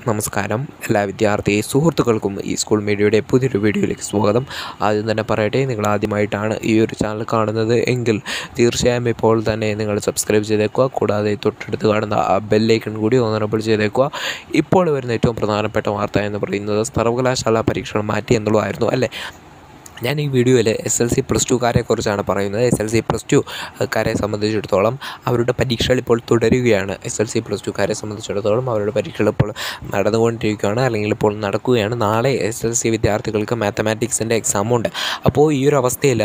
നമസ്കാരം എല്ലാ വിദ്യാർത്ഥി സുഹൃത്തുക്കൾക്കും ഈ സ്കൂൾ മീഡിയയുടെ പുതിയൊരു വീഡിയോയിലേക്ക് സ്വാഗതം ആദ്യം തന്നെ പറയട്ടെ നിങ്ങൾ ആദ്യമായിട്ടാണ് ഈ ഒരു ചാനൽ കാണുന്നത് എങ്കിൽ തീർച്ചയായും ഇപ്പോൾ തന്നെ നിങ്ങൾ സബ്സ്ക്രൈബ് ചെയ്തേക്കുക കൂടാതെ തൊട്ടടുത്ത് കാണുന്ന ആ ബെല്ലൈക്കൺ കൂടി ഓണറബിൾ ചെയ്തേക്കുക ഇപ്പോൾ വരുന്ന ഏറ്റവും പ്രധാനപ്പെട്ട വാർത്ത എന്ന് പറയുന്നത് സർവകലാശാല പരീക്ഷകൾ മാറ്റി എന്നുള്ളതായിരുന്നു അല്ലേ ഞാൻ ഈ വീഡിയോയിൽ എസ് എൽ സി പ്ലസ് ടുക്കാരെ കുറിച്ചാണ് പറയുന്നത് S L C plus two കാരെ സംബന്ധിച്ചിടത്തോളം അവരുടെ പരീക്ഷകൾ ഇപ്പോൾ തുടരുകയാണ് എസ് എൽ സി പ്ലസ് ടുക്കാരെ സംബന്ധിച്ചിടത്തോളം അവരുടെ പരീക്ഷകൾ ഇപ്പോൾ നടന്നുകൊണ്ടിരിക്കുകയാണ് അല്ലെങ്കിൽ ഇപ്പോൾ നടക്കുകയാണ് നാളെ എസ് എൽ സി വിദ്യാർത്ഥികൾക്ക് മാത്തമാറ്റിക്സിൻ്റെ എക്സാം ഉണ്ട് അപ്പോൾ ഈ ഒരു അവസ്ഥയിൽ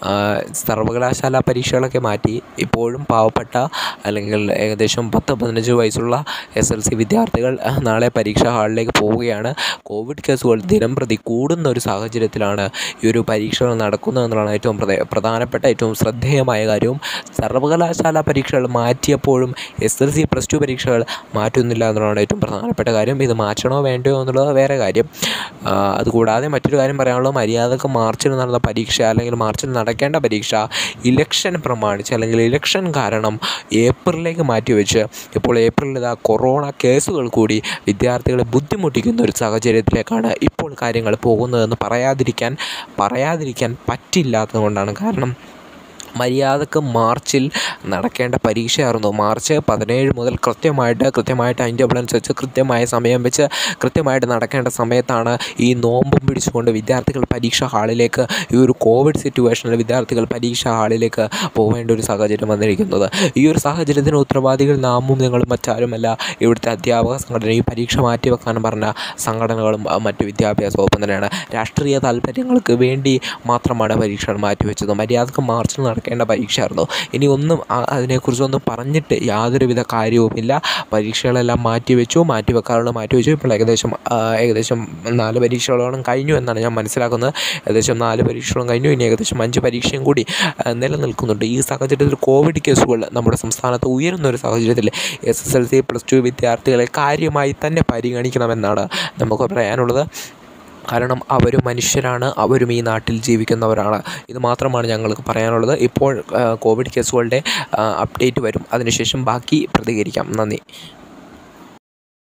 സർവകലാശാല പരീക്ഷകളൊക്കെ മാറ്റി ഇപ്പോഴും പാവപ്പെട്ട അല്ലെങ്കിൽ ഏകദേശം പത്ത് പതിനഞ്ച് വയസ്സുള്ള എസ് എൽ സി വിദ്യാർത്ഥികൾ നാളെ പരീക്ഷാ ഹാളിലേക്ക് പോവുകയാണ് കോവിഡ് കേസുകൾ ദിനം പ്രതി കൂടുന്ന ഒരു സാഹചര്യത്തിലാണ് ഈ ഒരു പരീക്ഷകൾ നടക്കുന്നതെന്നുള്ളതാണ് ഏറ്റവും പ്രധ- പ്രധാനപ്പെട്ട ഏറ്റവും ശ്രദ്ധേയമായ കാര്യവും സർവകലാശാല പരീക്ഷകൾ മാറ്റിയപ്പോഴും S L C plus two പരീക്ഷകൾ മാറ്റുന്നില്ല എന്നുള്ളതാണ് ഏറ്റവും പ്രധാനപ്പെട്ട കാര്യം ഇത് മാറ്റണോ വേണ്ടയോ എന്നുള്ളത് വേറെ കാര്യം ആ, അതുകൂടാതെ മറ്റൊരു കാര്യം പറയാനുള്ളത് മര്യാദക്ക് മാർച്ചിൽ നടന്ന പരീക്ഷ അല്ലെങ്കിൽ മാർച്ചിൽ നടക്കേണ്ട പരീക്ഷ ഇലക്ഷൻ പ്രമാണിച്ച് അല്ലെങ്കിൽ ഇലക്ഷൻ കാരണം ഏപ്രിലേക്ക് മാറ്റിവെച്ച് ഇപ്പോൾ ഏപ്രിലിൽ ഇതാ കൊറോണ കേസുകൾ കൂടി വിദ്യാർത്ഥികളെ ബുദ്ധിമുട്ടിക്കുന്ന ഒരു സാഹചര്യത്തിലേക്കാണ് ഇപ്പോൾ കാര്യങ്ങൾ പോകുന്നതെന്ന് പറയാതിരിക്കാൻ പറയാതിരിക്കാൻ പറ്റില്ലാത്തത് കൊണ്ടാണ് കാരണം മര്യാദക്ക് മാർച്ചിൽ നടക്കേണ്ട പരീക്ഷയായിരുന്നു മാർച്ച് പതിനേഴ് മുതൽ കൃത്യമായിട്ട് കൃത്യമായിട്ട് ടൈം ടേബിൾ അനുസരിച്ച് കൃത്യമായ സമയം വെച്ച് കൃത്യമായിട്ട് നടക്കേണ്ട സമയത്താണ് ഈ നോമ്പും പിടിച്ചുകൊണ്ട് വിദ്യാർത്ഥികൾ പരീക്ഷാ ഹാളിലേക്ക് ഈ ഒരു കോവിഡ് സിറ്റുവേഷനിൽ വിദ്യാർത്ഥികൾ പരീക്ഷാ ഹാളിലേക്ക് പോകേണ്ട ഒരു സാഹചര്യം വന്നിരിക്കുന്നത് ഈ ഒരു സാഹചര്യത്തിന് ഉത്തരവാദികൾ നാമും നിങ്ങളും മറ്റാരുമല്ല ഇവിടുത്തെ അധ്യാപക സംഘടന ഈ പരീക്ഷ മാറ്റിവെക്കാൻ പറഞ്ഞ സംഘടനകളും ആ, മറ്റ് വിദ്യാഭ്യാസ വകുപ്പും തന്നെയാണ് രാഷ്ട്രീയ താല്പര്യങ്ങൾക്ക് വേണ്ടി മാത്രമാണ് പരീക്ഷകൾ മാറ്റിവെച്ചത് മര്യാദക്ക് മാർച്ചിൽ നടക്കേണ്ട പരീക്ഷയായിരുന്നു ഇനി ഒന്നും ആ- അതിനെക്കുറിച്ചൊന്നും പറഞ്ഞിട്ട് യാതൊരുവിധ കാര്യവുമില്ല പരീക്ഷകളെല്ലാം മാറ്റിവെച്ചു മാറ്റിവെക്കാറുള്ള മാറ്റിവെച്ചു ഇപ്പോൾ ഏകദേശം ആ, ഏകദേശം നാല് പരീക്ഷകളോളം കഴിഞ്ഞു എന്നാണ് ഞാൻ മനസ്സിലാക്കുന്നത് ഏകദേശം നാല് പരീക്ഷകളും കഴിഞ്ഞു ഇനി ഏകദേശം അഞ്ച് പരീക്ഷയും കൂടി ആ, നിലനിൽക്കുന്നുണ്ട് ഈ സാഹചര്യത്തിൽ കോവിഡ് കേസുകൾ നമ്മുടെ സംസ്ഥാനത്ത് ഉയരുന്ന ഒരു സാഹചര്യത്തിൽ S S L C plus two വിദ്യാർത്ഥികളെ കാര്യമായി തന്നെ പരിഗണിക്കണമെന്നാണ് നമുക്ക് പറയാനുള്ളത് കാരണം അവരും മനുഷ്യരാണ് അവരും ഈ നാട്ടിൽ ജീവിക്കുന്നവരാണ് ഇത് മാത്രമാണ് ഞങ്ങൾക്ക് പറയാനുള്ളത് ഇപ്പോൾ ആ, കോവിഡ് കേസുകളുടെ ആ, അപ്ഡേറ്റ് വരും അതിനുശേഷം ബാക്കി പ്രതികരിക്കാം നന്ദി